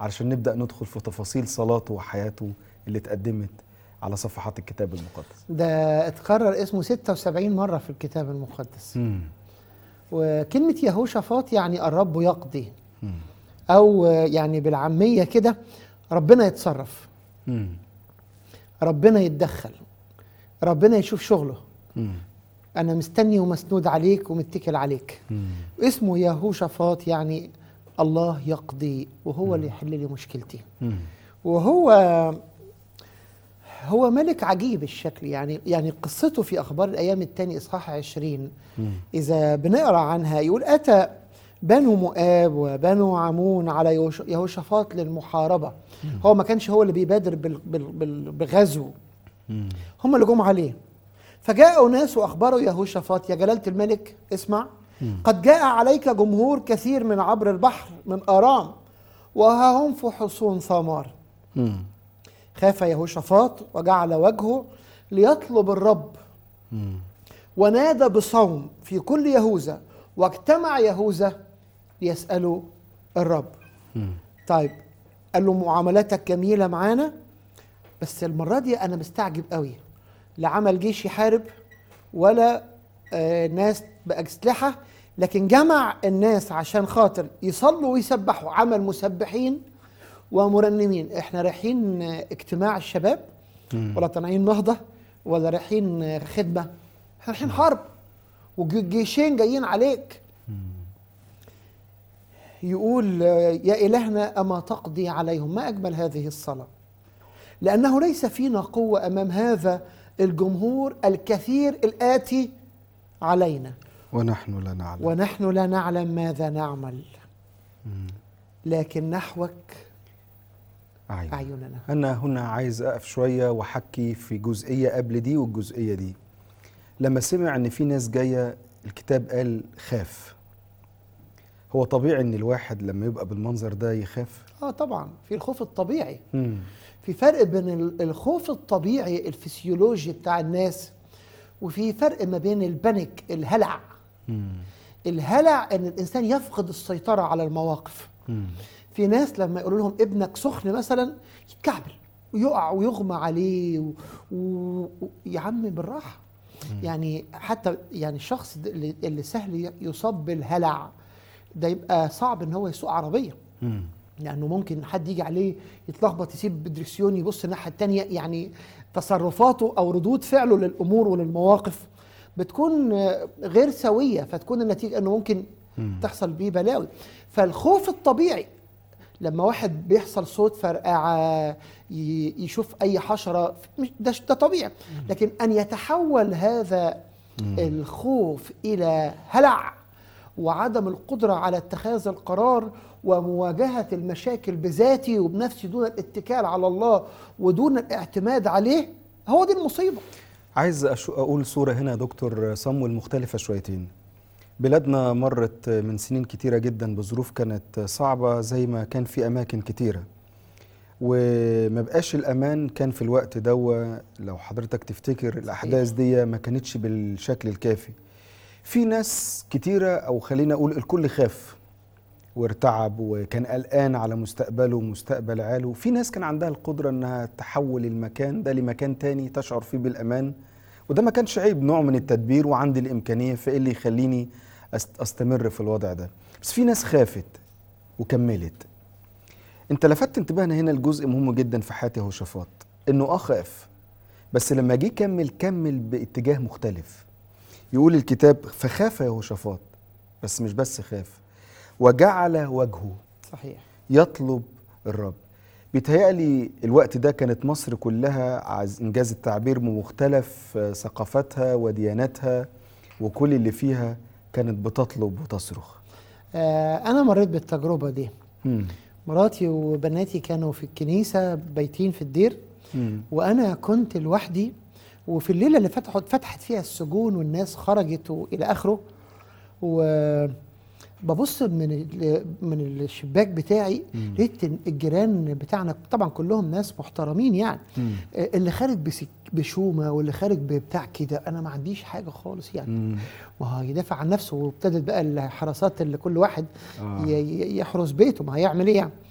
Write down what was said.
علشان نبدا ندخل في تفاصيل صلاته وحياته اللي اتقدمت على صفحات الكتاب المقدس ده اتكرر اسمه 76 مرة في الكتاب المقدس مم. وكلمة يهوشافاط يعني الرب يقضي مم. أو يعني بالعامية كده ربنا يتصرف مم. ربنا يتدخل ربنا يشوف شغله مم. أنا مستني ومسنود عليك ومتكل عليك مم. اسمه يهوشافاط يعني الله يقضي وهو اللي يحل لي مشكلتي مم. وهو هو ملك عجيب الشكل يعني يعني قصته في اخبار الايام الثاني اصحاح 20 مم. اذا بنقرا عنها يقول اتى بنو مؤاب وبنو عمون على يهوش- يهوشافاط للمحاربه هو ما كانش هو اللي بيبادر بال- بال- بال- بغزو مم. هم اللي جم عليه فجاء ناس واخبروا يهوشافاط يا جلاله الملك اسمع قد جاء عليك جمهور كثير من عبر البحر من ارام وها هم في حصون ثمار مم. خاف يهوشافاط وجعل وجهه ليطلب الرب مم. ونادى بصوم في كل يهوذا واجتمع يهوذا ليسألوا الرب مم. طيب قال له معاملاتك جميلة معانا بس المرة دي أنا مستعجب قوي لا عمل جيش يحارب ولا آه ناس بأسلحة لكن جمع الناس عشان خاطر يصلوا ويسبحوا عمل مسبحين ومرنمين احنا رايحين آه، اجتماع الشباب مم. ولا طالعين نهضة ولا رايحين آه، خدمة احنا رايحين حرب وجيشين جايين عليك يقول آه، يا إلهنا أما تقضي عليهم ما أجمل هذه الصلاة لأنه ليس فينا قوة أمام هذا الجمهور الكثير الآتي علينا ونحن لا نعلم ونحن لا نعلم ماذا نعمل مم. لكن نحوك أعين. أعيننا أنا هنا عايز أقف شوية وأحكي في جزئية قبل دي والجزئية دي لما سمع إن في ناس جاية الكتاب قال خاف هو طبيعي إن الواحد لما يبقى بالمنظر ده يخاف آه طبعا في الخوف الطبيعي مم. في فرق بين ال- الخوف الطبيعي الفسيولوجي بتاع الناس وفي فرق ما بين البنك الهلع مم. الهلع ان الانسان يفقد السيطره على المواقف مم. في ناس لما يقولوا لهم ابنك سخن مثلا يتكعبل ويقع ويغمى عليه و... و... و... يا عم بالراحه يعني حتى يعني الشخص ده اللي, اللي سهل ي- يصاب بالهلع ده يبقى صعب ان هو يسوق عربيه مم. لانه ممكن حد يجي عليه يتلخبط يسيب دريكسيون يبص الناحيه التانية يعني تصرفاته او ردود فعله للامور وللمواقف بتكون آه، غير سويه فتكون النتيجه انه ممكن مم. تحصل بيه بلاوي فالخوف الطبيعي لما واحد بيحصل صوت فرقعه ي- يشوف اي حشره مش- ده ده طبيعي لكن ان يتحول هذا الخوف الى هلع وعدم القدره على اتخاذ القرار ومواجهه المشاكل بذاتي وبنفسي دون الاتكال على الله ودون الاعتماد عليه هو دي المصيبه عايز أشو- أقول صورة هنا يا دكتور صمويل مختلفة شويتين بلادنا مرت من سنين كتيرة جدا بظروف كانت صعبة زي ما كان في أماكن كتيرة وما بقاش الأمان كان في الوقت دوا لو حضرتك تفتكر الأحداث دي ما كانتش بالشكل الكافي في ناس كتيرة أو خلينا أقول الكل خاف وارتعب وكان قلقان على مستقبله ومستقبل عياله في ناس كان عندها القدرة انها تحول المكان ده لمكان تاني تشعر فيه بالامان وده ما كانش عيب نوع من التدبير وعندي الامكانية فايه اللي يخليني أست- استمر في الوضع ده بس في ناس خافت وكملت انت لفتت انتباهنا هنا لجزء مهم جدا في حياة يهوشافاط انه اه خاف بس لما جه كمل كمل باتجاه مختلف يقول الكتاب فخاف يهوشافاط بس مش بس خاف وجعل وجهه صحيح يطلب الرب بيتهيألي الوقت ده كانت مصر كلها عايز إنجاز التعبير بمختلف آه، ثقافاتها ودياناتها وكل اللي فيها كانت بتطلب وتصرخ آه انا مريت بالتجربه دي مم. مراتي وبناتي كانوا في الكنيسه بايتين في الدير مم. وانا كنت لوحدي وفي الليله اللي فتحت فتحت فيها السجون والناس خرجت والى اخره وببص من ال- من الشباك بتاعي مم. لقيت إن الجيران بتاعنا طبعا كلهم ناس محترمين يعني مم. آه، اللي خارج بسك بشومه واللي خارج ببتاع كده انا ما عنديش حاجه خالص يعني مم. وهو يدافع عن نفسه وابتدت بقى الحراسات اللي كل واحد آه. ي- ي- يحرس بيته ما هيعمل ايه يعني